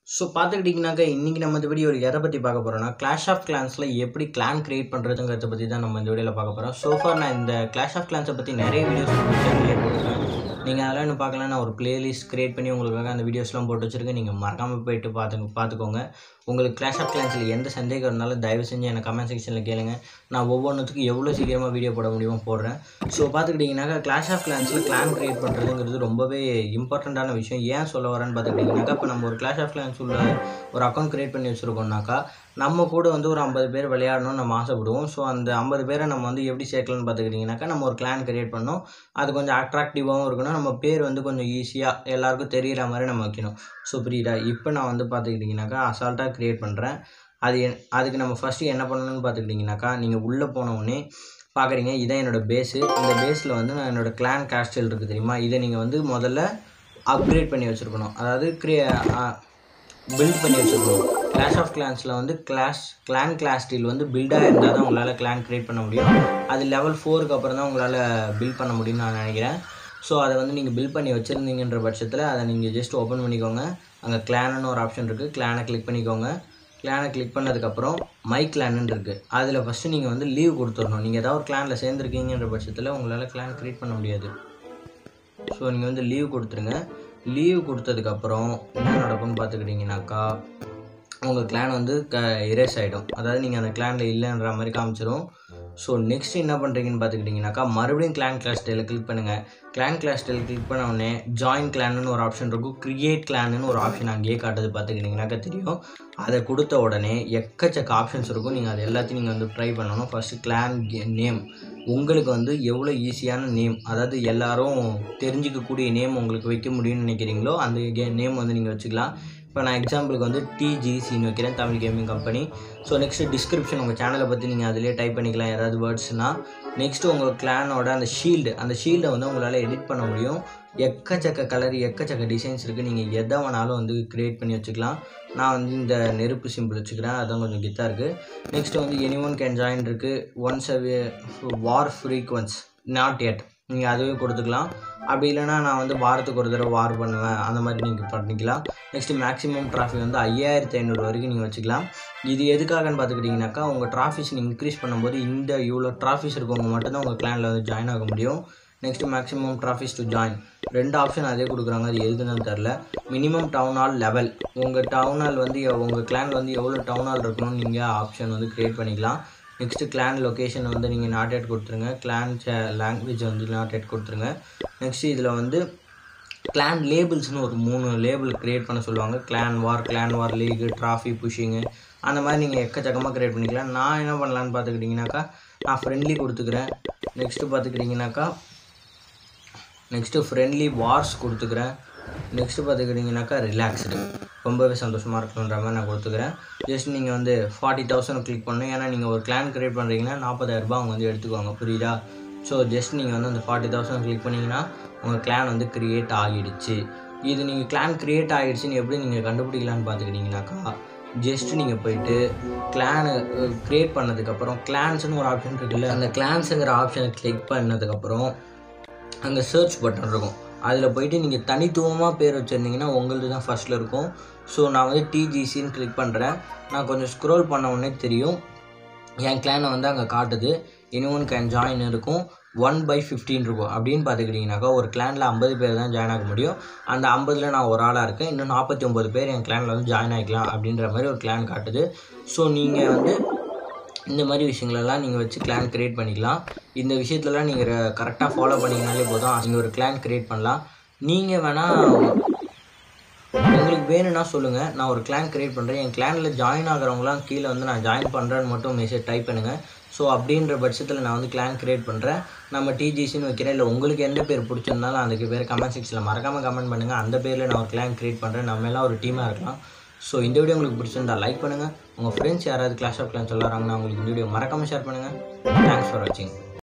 so பார்த்துக்கிட்டிங்கனாக்கா இன்றைக்கி நம்ம இந்த வீடியோ எதை பற்றி பார்க்க போகிறோம்னா கிளாஷ் ஆஃப் கிளான்ஸில் எப்படி கிளான் கிரியேட் பண்ணுறதுங்கிறத பற்றி தான் நம்ம இந்த வீடியோவில் பார்க்க போகிறோம் ஸோ ஃபார் நான் இந்த கிளாஷ் ஆஃப் கிளான்ஸை பற்றி நிறைய வீடியோஸ் சேனல்லே போட்டிருக்கேன் நீங்கள் அதெல்லாம் இன்னும் பார்க்கலாம் நான் ஒரு பிளேலிஸ்ட் கிரியேட் பண்ணி உங்களுக்காக அந்த வீடியோஸ்லாம் போட்டு வச்சுருக்கேன் நீங்கள் மறக்காமல் போயிட்டு பார்த்து பார்த்துக்கோங்க உங்களுக்கு கிளாஷ் ஆஃப் கிளான்ஸில் எந்த சந்தேகம் இருந்தாலும் தயவு செஞ்சு எனக்கு கமெண்ட் செக்ஷனில் கேளுங்க நான் ஒவ்வொன்றுத்துக்கும் எவ்வளோ சீக்கிரமாக வீடியோ போட முடியுமோ போடுறேன் ஸோ பார்த்துக்கிட்டிங்கனாக்கா கிளாஷ் ஆஃப் கிளான்ஸில் கிளான் கிரியேட் பண்ணுறதுங்கிறது ரொம்பவே இம்பார்ட்டண்ட்டான விஷயம் ஏன் சொல்ல வரேன்னு பார்த்துக்கிட்டிங்கனாக்கா இப்போ நம்ம ஒரு கிளாஷ் ஆஃப் கிளான்ஸ் உள்ள ஒரு அக்கௌண்ட் கிரியேட் பண்ணி வச்சுருக்கோம்னாக்கா நம்ம கூட வந்து ஒரு ஐம்பது பேர் விளையாடணும்னு நம்ம ஆசைப்படுவோம் ஸோ அந்த ஐம்பது பேரை நம்ம வந்து எப்படி சேர்க்கலாம்னு பார்த்துக்கிட்டிங்கனாக்கா நம்ம ஒரு கிளான் கிரியேட் பண்ணோம் அது கொஞ்சம் அட்ராக்டிவாகவும் இருக்கணும் நம்ம பேர் வந்து கொஞ்சம் ஈஸியாக எல்லாருக்கும் தெரிகிற மாதிரி நம்ம வைக்கணும் ஸோ புரியுதா இப்போ நான் வந்து பார்த்துக்கிட்டிங்கனாக்கா அசால்ட்டாக க்ரியேட் பண்ணுறேன் அது என் அதுக்கு நம்ம ஃபஸ்ட்டு என்ன பண்ணணும்னு பார்த்துக்கிட்டிங்கனாக்கா நீங்கள் உள்ளே போன உடனே பார்க்குறீங்க இதான் என்னோடய பேஸு இந்த பேஸில் வந்து நான் என்னோடய கிளான் கேஸ்டல் இருக்குது தெரியுமா இதை நீங்கள் வந்து முதல்ல அப்கிரேட் பண்ணி வச்சுருக்கணும் அதாவது க்ரியே பில்ட் பண்ணி வச்சுருக்கணும் கிளாஷ் ஆஃப் கிளான்ஸில் வந்து கிளாஷ் கிளான் கிளாஸ் ஸ்டீல் வந்து பில்டாக இருந்தால் தான் உங்களால் கிளான் க்ரியேட் பண்ண முடியும் அது லெவல் ஃபோருக்கு அப்புறம் தான் உங்களால் பில்ட் பண்ண முடியும்னு நான் நினைக்கிறேன் ஸோ அதை வந்து நீங்கள் பில்ட் பண்ணி வச்சுருந்தீங்கன்ற பட்சத்தில் அதை நீங்கள் ஜஸ்ட் ஓப்பன் பண்ணிக்கோங்க அங்கே கிளான்னு ஒரு ஆப்ஷன் இருக்குது கிளானை கிளிக் பண்ணிக்கோங்க கிளானை கிளிக் பண்ணதுக்கப்புறம் மை கிளான்னு இருக்குது அதில் ஃபஸ்ட்டு நீங்கள் வந்து லீவ் கொடுத்துடணும் நீங்கள் ஏதாவது ஒரு கிளானில் சேர்ந்துருக்கீங்கன்ற பட்சத்தில் உங்களால் கிளான் க்ரியேட் பண்ண முடியாது ஸோ நீங்கள் வந்து லீவ் கொடுத்துருங்க லீவ் கொடுத்ததுக்கப்புறம் என்ன நடக்கும்னு பார்த்துக்கிட்டிங்கனாக்கா உங்கள் கிளான் வந்து க இரேஸ் ஆகிடும் அதாவது நீங்கள் அந்த கிளானில் இல்லைன்ற மாதிரி காமிச்சிடும் ஸோ நெக்ஸ்ட் என்ன பண்ணுறீங்கன்னு பார்த்துக்கிட்டிங்கனாக்கா மறுபடியும் கிளான் கிளாஸ் ஸ்டைலில் கிளிக் பண்ணுங்கள் கிளான் கிளாஸ் ஸ்டைல் கிளிக் பண்ண உடனே ஜாயின் கிளான்னு ஒரு ஆப்ஷன் இருக்கும் க்ரியேட் கிளான்னு ஒரு ஆப்ஷன் அங்கேயே காட்டுது பார்த்துக்கிட்டிங்கனாக்கா தெரியும் அதை கொடுத்த உடனே எக்கச்சக்க ஆப்ஷன்ஸ் இருக்கும் நீங்கள் அது எல்லாத்தையும் நீங்கள் வந்து ட்ரை பண்ணணும் ஃபஸ்ட்டு கிளான் நேம் உங்களுக்கு வந்து எவ்வளோ ஈஸியான நேம் அதாவது எல்லாரும் தெரிஞ்சிக்கக்கூடிய நேம் உங்களுக்கு வைக்க முடியும்னு நினைக்கிறீங்களோ அந்த கே நேம் வந்து நீங்கள் வச்சுக்கலாம் இப்போ நான் எக்ஸாம்பிளுக்கு வந்து டிஜிசின்னு வைக்கிறேன் Tamil gaming company so next description உங்கள் சேனலை பற்றி நீங்கள் அதிலே டைப் பண்ணிக்கலாம் ஏதாவது வேர்ட்ஸ்னால் நெக்ஸ்ட்டு உங்கள் கிளானோட அந்த ஷீல்டு அந்த ஷீல்டை வந்து உங்களால் எடிட் பண்ண முடியும் எக்கச்சக்க கலர் எக்கச்சக்க டிசைன்ஸ் இருக்குது நீங்கள் எதை வேணாலும் வந்து க்ரியேட் பண்ணி வச்சுக்கலாம் நான் வந்து இந்த நெருப்பு சிம்பிள் வச்சுக்கிறேன் அதான் கொஞ்சம் கெத்தாக இருக்குது நெக்ஸ்ட்டு வந்து எனி ஒன் கேன் ஜாயின் இருக்குது once away war frequency not set நீங்கள் அதுவே கொடுத்துக்கலாம் அப்படி இல்லைனா நான் வந்து வாரத்துக்கு ஒரு தடவை வார் பண்ணுவேன் அந்த மாதிரி நீங்கள் பண்ணிக்கலாம் நெக்ஸ்ட்டு மேக்ஸிமம் ட்ராஃபி வந்து ஐயாயிரத்தி ஐநூறு வரைக்கும் நீங்கள் வச்சுக்கலாம் இது எதுக்காகன்னு பார்த்துக்கிட்டிங்கனாக்கா உங்கள் ட்ராஃபிஸ் நீங்கள் இன்க்ரீஸ் பண்ணும்போது இந்த இவ்வளோ ட்ராஃபிஸ் இருக்கவங்க மட்டும்தான் உங்கள் கிளானில் வந்து ஜாயின் ஆக முடியும் next maximum trophies to join ரெண்டு ஆப்ஷன் அதே கொடுக்குறாங்க அது எதுக்குன்னு தெரில மினிமம் டவுன் ஹால் லெவல் உங்கள் டவுன் ஹால் வந்து உங்கள் கிளானில் வந்து எவ்வளோ டவுன் ஹால் இருக்கணும்னு நீங்கள் ஆப்ஷன் வந்து க்ரியேட் பண்ணிக்கலாம் நெக்ஸ்ட்டு கிளான் லொக்கேஷன் வந்து நீங்கள் நாட் எட் கொடுத்துருங்க கிளான் லாங்குவேஜ் வந்து நாட் எட் கொடுத்துருங்க நெக்ஸ்ட்டு இதில் வந்து கிளான் லேபிள்ஸ்னு ஒரு மூணு லேபிள் க்ரியேட் பண்ண சொல்லுவாங்க clan war clan war league trophy pushing அந்த மாதிரி நீங்கள் எக்கச்சக்கமாக க்ரியேட் பண்ணிக்கலாம் நான் என்ன பண்ணலான்னு பார்த்துக்கிட்டிங்கனாக்கா நான் ஃப்ரெண்ட்லி கொடுத்துக்கிறேன் நெக்ஸ்ட்டு பார்த்துக்கிட்டிங்கனாக்கா நெக்ஸ்ட்டு ஃப்ரெண்ட்லி வார்ஸ் கொடுத்துக்கிறேன் நெக்ஸ்ட்டு பார்த்துக்கிட்டிங்கனாக்கா ரிலாக்ஸ்டு ரொம்பவே சந்தோஷமாக இருக்கணுன்ற மாதிரி நான் கொடுத்துக்கிறேன் ஜஸ்ட் நீங்கள் வந்து ஃபார்ட்டி தௌசண்ட் கிளிக் பண்ணணும் ஏன்னா நீங்கள் ஒரு கிளான் க்ரியேட் பண்ணுறீங்கன்னா நாற்பதாயிரரூபா அவங்க வந்து எடுத்துக்குவாங்க புரியுதா ஸோ ஜஸ்ட் நீங்கள் வந்து அந்த ஃபார்ட்டி தௌசண்ட் கிளிக் பண்ணிங்கன்னா உங்கள் கிளான் வந்து க்ரியேட் ஆகிடுச்சு இது நீங்கள் கிளான் க்ரியேட் ஆகிடுச்சின்னு எப்படி நீங்கள் கண்டுபிடிக்கலான்னு பார்த்துக்கிட்டிங்கனாக்கா ஜஸ்ட் நீங்கள் போயிட்டு கிளானு க்ரியேட் பண்ணதுக்கப்புறம் கிளான்ஸ்னு ஒரு ஆப்ஷன் இருக்குல்ல அந்த கிளான்ஸுங்கிற ஆப்ஷனை கிளிக் பண்ணதுக்கப்புறம் அங்கே சர்ச் பட்டன் இருக்கும் அதில் போயிட்டு நீங்கள் தனித்துவமாக பேர் வச்சுருந்தீங்கன்னா உங்களது தான் ஃபஸ்ட்டில் இருக்கும் ஸோ நான் வந்து டிஜிசின்னு கிளிக் பண்ணுறேன் நான் கொஞ்சம் ஸ்க்ரோல் பண்ண உடனே தெரியும் என் கிளானை வந்து அங்கே காட்டுது எனி ஒன் கேன் ஜாயின் இருக்கும் ஒன் பை ஃபிஃப்டின் இருக்கும் அப்படின்னு பார்த்துக்கிட்டிங்கனாக்கா ஒரு கிளானில் ஐம்பது பேர் தான் ஜாயின் ஆக முடியும் அந்த ஐம்பதில் நான் ஒரு ஆளாக இருக்கேன் இன்னும் நாற்பத்தி ஒம்பது பேர் என் கிளானில் வந்து ஜாயின் ஆகிக்கலாம் அப்படின்ற மாதிரி ஒரு கிளான் காட்டுது ஸோ நீங்கள் வந்து இந்த மாதிரி விஷயங்களெல்லாம் நீங்கள் வச்சு கிளான் க்ரியேட் பண்ணிக்கலாம் இந்த விஷயத்துலலாம் நீங்கள் கரெக்டாக ஃபாலோ பண்ணிங்கனாலே போதும் நீங்கள் ஒரு கிளான் க்ரியேட் பண்ணலாம் நீங்கள் வேணால் உங்களுக்கு வேணும்னா சொல்லுங்கள் நான் ஒரு கிளான் க்ரியேட் பண்ணுறேன் என் கிளானில் ஜாயின் ஆகிறவங்களாம் கீழே வந்து நான் ஜாயின் பண்ணுறேன்னு மட்டும் மெசேஜ் டைப் பண்ணுங்கள் ஸோ அப்படின்ற பட்சத்தில் நான் வந்து கிளான் க்ரியேட் பண்ணுறேன் நம்ம டிஜிசின்னு வைக்கிறேன் இல்லை உங்களுக்கு எந்த பேர் பிடிச்சிருந்தாலும் அதுக்கு பேர் கமெண்ட் செக்ஷனில் மறக்காமல் கமெண்ட் பண்ணுங்கள் அந்த பேரில் நான் ஒரு கிளான் க்ரியேட் பண்ணுறேன் நம்ம எல்லாம் ஒரு டீமாக இருக்கலாம் ஸோ இந்த வீடியோ உங்களுக்கு பிடிச்சிருந்தா லைக் பண்ணுங்கள் உங்கள் ஃப்ரெண்ட்ஸ் யாராவது கிளாஸ் ஆஃப் கிளான்ஸ் விளாட்றாங்கன்னா உங்களுக்கு இந்த வீடியோ மறக்காமல் ஷேர் பண்ணுங்கள் தேங்க்ஸ் ஃபார் வாட்சிங்